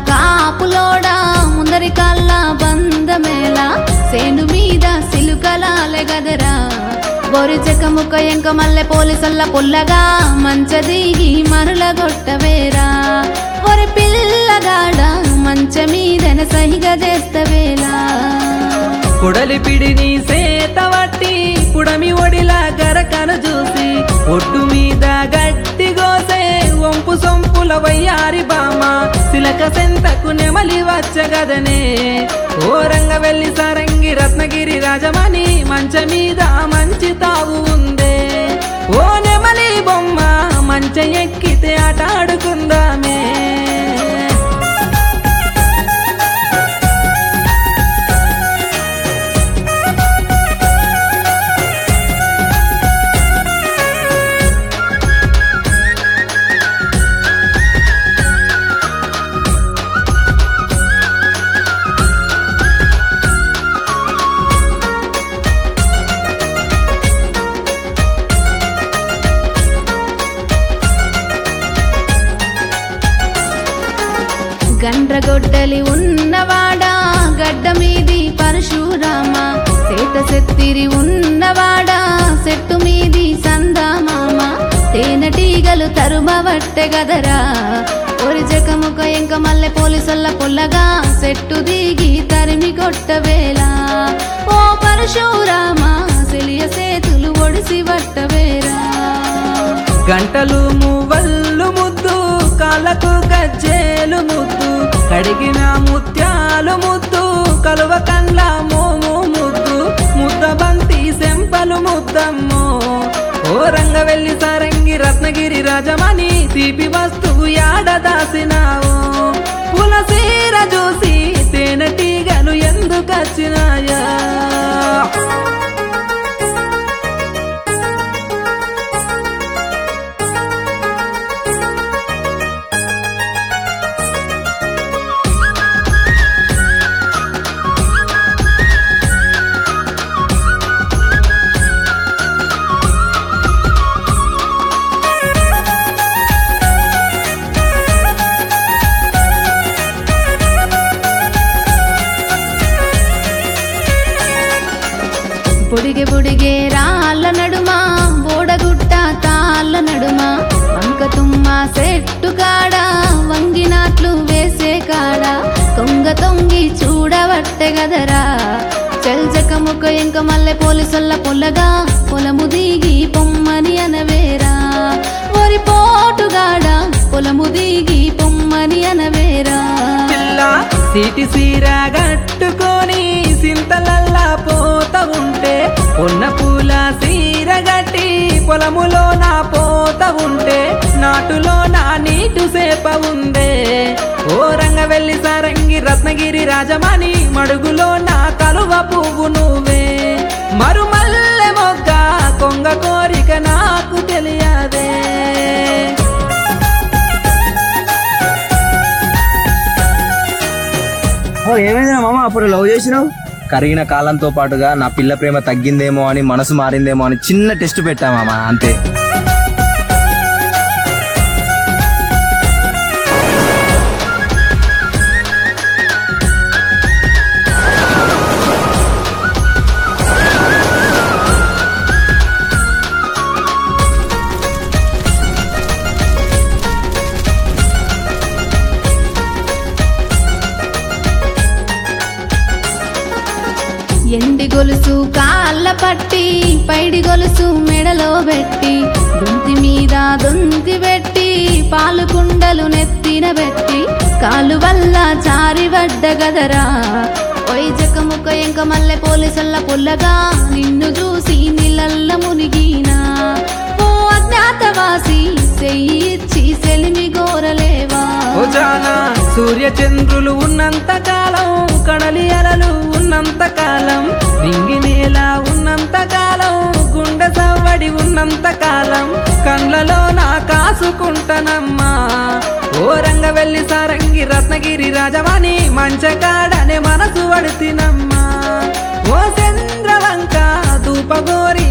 కాపులోడా ముందరి కళ్ళ బంధమేళ సేను మీద సిలుకలాలే గదరా బొరిచక ముక్క ఎంక మల్లె పోలీసల్ల పుల్లగా మంచ దిగి మరుల గొట్టవేరా ఒరి పిల్లగాడ మంచ మీదన సహిగా చేస్తవేలా కొడలి పిడిని సేత వట్టి పుడమి ఒడిలా గరకను చూసి ఒడ్డు మీద గట్టి గోసే వంపు సొంపుల వయ్యారి బామ సిలక సెంతకు నెమలి వచ్చగదనే ఓరంగ వెళ్ళి సారంగి రత్నగిరి రాజమణి మంచ మీద మంచి తావు ఉందే ఓ నెమలి బొమ్మ మంచ ఎక్కితే ఆట ఆడుకుందామే గండ్రగొడ్డలి ఉన్నవాడా గడ్డ మీది పరశురామ సేత సెత్తిరి ఉన్నవాడా చెట్టు మీది సందామామ తేనెటీగలు తరుమవట్టె గదరా ఒరిజక ముఖ ఎంక మల్లె పోలీసుల పుల్లగా చెట్టు దిగి తరిమి కొట్టవేలా ఓ పరశురామ సెలియ సేతులు ఒడిసి వట్టవేరా గంటలు మువ్వల్లు ముద్దు కాళ్ళకు గజ్జేలు ముద్దు కడిగిన ముత్యాలు ముద్దు కలువ కండ్ల మోము ముద్దు ముద్ద బంతి సెంపలు ముద్దమ్మో ఓ రంగ వెళ్ళి సారంగి రత్నగిరి రాజమణి తీపి వస్తువు యాడ దాసినావు పులసీర చూసి తేనెటీగలు ఎందుకు వచ్చినాయా పొడిగే పొడిగే రాళ్ళ నడుమ బోడగుట్ట తాళ్ళ నడుమ వంక తుమ్మ చెట్టు కాడ వంగినాట్లు వేసే కాడ కొంగ తొంగి చూడవట్టె గదరా చల్చక ముక్క ఎంక మల్లె పోలీసుల పొల్లగా పొలము దిగి పొమ్మని అనవేరా ఒరి పోటుగాడ పొలము దిగి పొమ్మని అనవేరా పిల్ల సీటి సీర గట్టుకొని సింతలల్లా పోత ఉంటే ఉన్న పూల సీర గట్టి పొలములో నా పోత ఉంటే నాటులో నా నీటు సేప ఉందే ఓ రంగ వెళ్ళి సారంగి రత్నగిరి రాజమణి మడుగులో నా కలువ పువ్వు నువ్వే మరుమల్లె మొగ్గ కొంగ కోరిక నాకు తెలియదే ఓ ఏమైందిరా మామ అప్పుడు లవ్ చేసినావు కరిగిన కాలంతో పాటుగా నా పిల్ల ప్రేమ తగ్గిందేమో అని మనసు మారిందేమో అని చిన్న టెస్ట్ పెట్టా మామ అంతే ఎండి గొలుసు కాళ్ళ పట్టి పైడి గొలుసు మెడలో పెట్టి దొంతి మీద దొంతి పెట్టి పాలు కుండలు నెత్తిన పెట్టి కాలు వల్ల చారి వడ్డ గదరా వైజక ముక్క ఎంక మల్లె పోలీసుల పుల్లగా నిన్ను చూసి నీళ్ళల్ల మునిగినా ఓ అజ్ఞాతవాసి చెయ్యి ఇచ్చి సెలిమి గోరలేవా ఓ జానా సూర్య చంద్రులు ఉన్నంత కాలం కడలి అలలు ఉన్నంత కాలం రింగి నేల ఉన్నంత కాలం గుండె సవ్వడి ఉన్నంత కాలం కండ్లలో నా కాసుకుంటానమ్మా ఓ రంగ వెళ్ళి సారంగి రత్నగిరి రాజవాణి మంచకాడనే మనసు వడితినమ్మా ఓ చంద్రవంక దూపగోరి